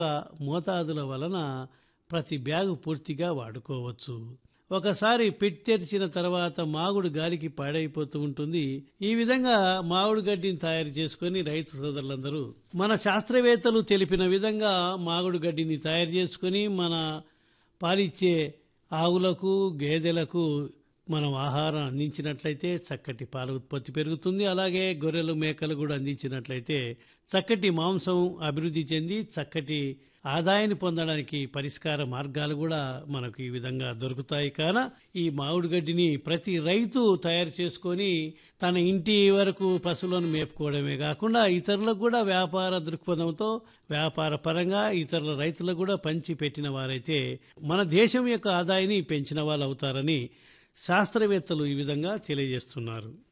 మోతాదుల వలన ప్రతి బ్యాగు పూర్తిగా వాడుకోవచ్చు ఒకసారి పెట్టి తెరిచిన తర్వాత మాగుడు గాలికి పాడైపోతూ ఉంటుంది ఈ విధంగా మామిడి గడ్డిని తయారు చేసుకొని రైతు సోదరులందరూ మన శాస్త్రవేత్తలు తెలిపిన విధంగా మామిడి గడ్డిని తయారు చేసుకొని మన పాలిచ్చే ఆవులకు గేదెలకు మనం ఆహారం అందించినట్లయితే చక్కటి పాల ఉత్పత్తి పెరుగుతుంది అలాగే గొర్రెలు మేకలు కూడా అందించినట్లయితే చక్కటి మాంసం అభివృద్ధి చెంది చక్కటి ఆదాయాన్ని పొందడానికి పరిష్కార మార్గాలు కూడా మనకు ఈ విధంగా దొరుకుతాయి కాన ఈ మామిడి గడ్డిని ప్రతి రైతు తయారు చేసుకొని తన ఇంటి వరకు పశువులను మేపుకోవడమే కాకుండా ఇతరులకు కూడా వ్యాపార దృక్పథంతో వ్యాపార పరంగా ఇతరుల రైతులకు కూడా పంచి పెట్టిన వారైతే మన దేశం యొక్క ఆదాయాన్ని పెంచిన వాళ్ళు అవుతారని శాస్త్రవేత్తలు ఈ విధంగా తెలియజేస్తున్నారు